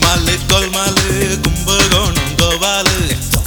கோல்மாலு கோல்மாலு கும்பகோணம் கோபாலு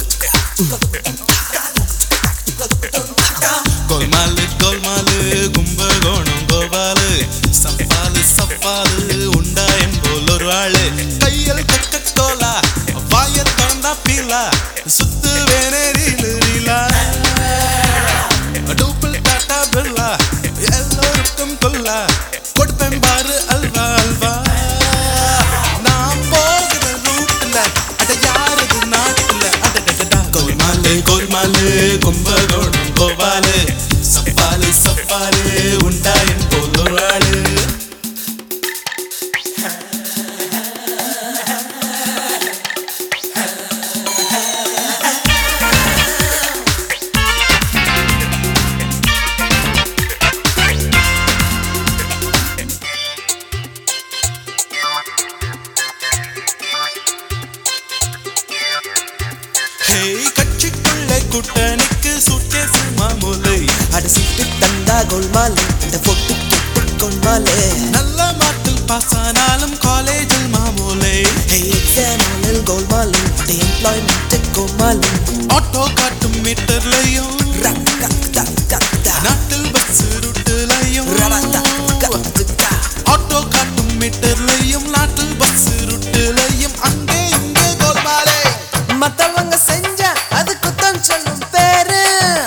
கோல்மாலு கோல்மாலு கும்பகோணம் கோபாலு சப்பாலு சப்பாலு உண்டா என்போல் ஒரு ஆளு கையில் கொக்க கோலா வாய திறந்தா பீலா சுத்து வேணே ரீலு ரீலா டூப்பிள் டாட்டா பில்லா எல்லோருக்கும் கொல்லா கொடுப்பேன் பாரு அல்வா அல்வா நான் போகிற ரூட்ல அட யாரது நாட்டுல அடடடடா கோல்மாலு கோல்மாலு கும்பகோணம் கோபாலு சப்பாலு சப்பாலு உண்டா என் போல் ஒரு ஆளு ஹேய் கட்சிக்குள்ள கூட்டணிக்கு சூட்கேஸ் மாமூலை அடிச்சிட்டு தந்தா கோல்மாலே இந்த பொட்டு கெட்டு கோல்மாலே நல்ல மார்க்கில் பாஸ் ஆனாலும் காலேஜில் மாமூலை ஹே எக்ஸாமில் கோல்மாலே அடி எம்ப்ளாய்மெண்ட் கோல்மாலே ஆட்டோ காட்டும் மீட்டர்லையும் ரக் ரக் ரக் ரக் ரக் நாட்டில் பஸ் ரூட்டுலையும் ரடா ரக் ரக் ஆட்டோ காட்டும் மீட்டர்லையும் நாட்டில் பஸ் ரூட்டுலையும் அங்கே இங்கே கோல்பாலே மத்தவங்க செஞ்ச அது குத்தம் சொல்லும் பேரு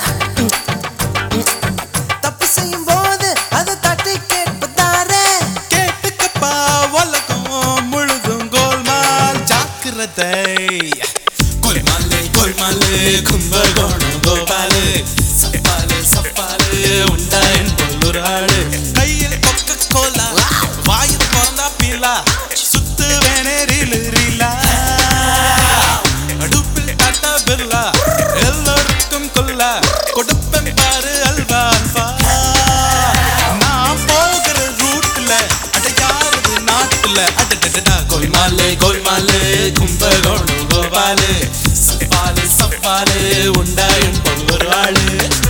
தப்பு செய்யும் போது அதை தட்டி கேட்பதாரே கேட்டுக்கப்பா உலகம் முழுதும் கோல்மால் ஜாக்கிரதை கோல்மாலே கோல்மாலே கும்பகோணம் கோபாலு சப்பாலு சப்பாலு உண்டா என் பொல்லொரு ஆளு கையில் கொக்க கோலா வாயில் பிறந்தா பீலா சுத்து வேணே ரீலு ரீலா அடுப்பில் டாட்டா பில்லா எல்லோருக்கும் கொல்லா கொடுப்பேன் பாரு அல்வா அல்வா நான் போகிற ரூட்ல அட யாரது நாட்டுல அடடடடா கோல்மாலு கோல்மாலு கும்பகோணம் கோபாலு சப்பாலு சப்பாலு உண்டா என் பொல்லொரு ஆளு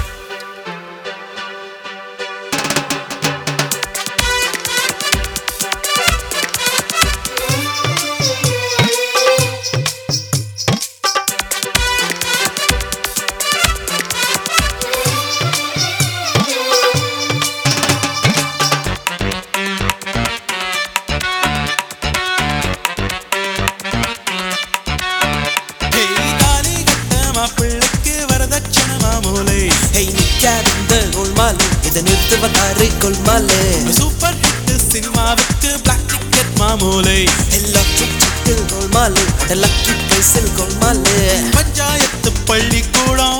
ஹேய் தாலி கட்ட மாப்பிள்ளைக்கு வரதட்சணை மாமூலை ஹே நிக்காத கோல்மாலே இதை நிறுத்துவதாரு கோல்மாலே சூப்பர் ஹிட் சினிமாவுக்கு பிளாக் டிக்கெட் மாமூலை எலக்ட்ரிக் சிட்டில் கோல்மாலே அட லக்கி பிரைஸில் கோல்மாலே பஞ்சாயத்து பள்ளிக்கூடம்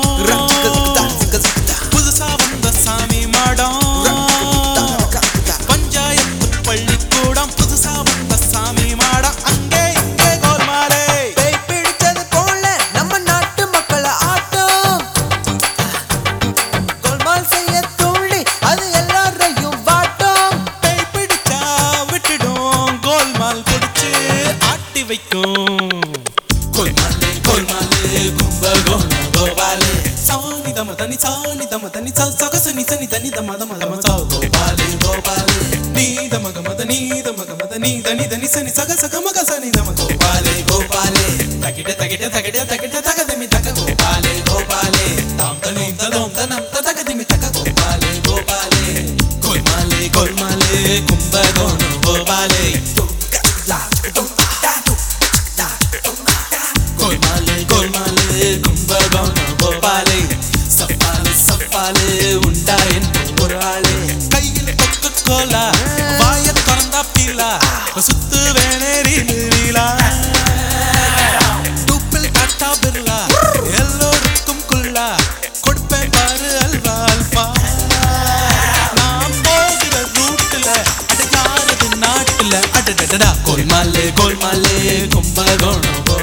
புதுசா வந்த சாமி மாடம் பஞ்சாயத்து பள்ளிக்கூடம் புதுசா வந்த சாமி மாடம் அங்கே இங்கே கோல்மாலே பேய் பிடிச்சது போல நம்ம நாட்டு மக்கள் ஆட்டம் கோல்மால் செய்ய தூண்டி அது எல்லாரையும் வாட்டும் பேய் பிடிச்சா விட்டுடும் கோல்மால் பிடிச்சு ஆட்டி வைக்கும் கோல்மாலே கோல்மாலே கும்பகோணம் கோபாலே சாணி தம தனி சாணி தம தனி சா சகச நி சனி தனி தம தம தம சா கோபாலே கோபாலே நீ தம கம த நீ தம கம த நீ தனி தனி சனி சக சக மக சனி தம கோபாலே கோபாலே தகிட தகிட தகிட தகிட தகதமி தக கோபாலே கோபாலே தாம் தனீம் தலோம் தனம் ததகதிமி தக கோபாலே கோபாலே கோல்மாலே கோல்மாலே கும்பகோணம் கோபாலே கோல்மாலே கோல்மாலே கும்பகோணம் கோபாலே சப்பாலு சப்பாலு உண்டா என் ஒரு ஆளே கையில் கொக்க கோலா வாய திறந்தா பீலா சுத்து வேணே ரீலு ரீலா டூப்பில் டாட்டா பிர்லா எல்லோருக்கும் குல்லா கொடுப்பேன் பாரு அல்வா அல்வா நான் போகிற ரூட்ல அட யாரது நாட்டுல அடடடடா கோல்மாலே கோல்மாலே கும்பகோணம்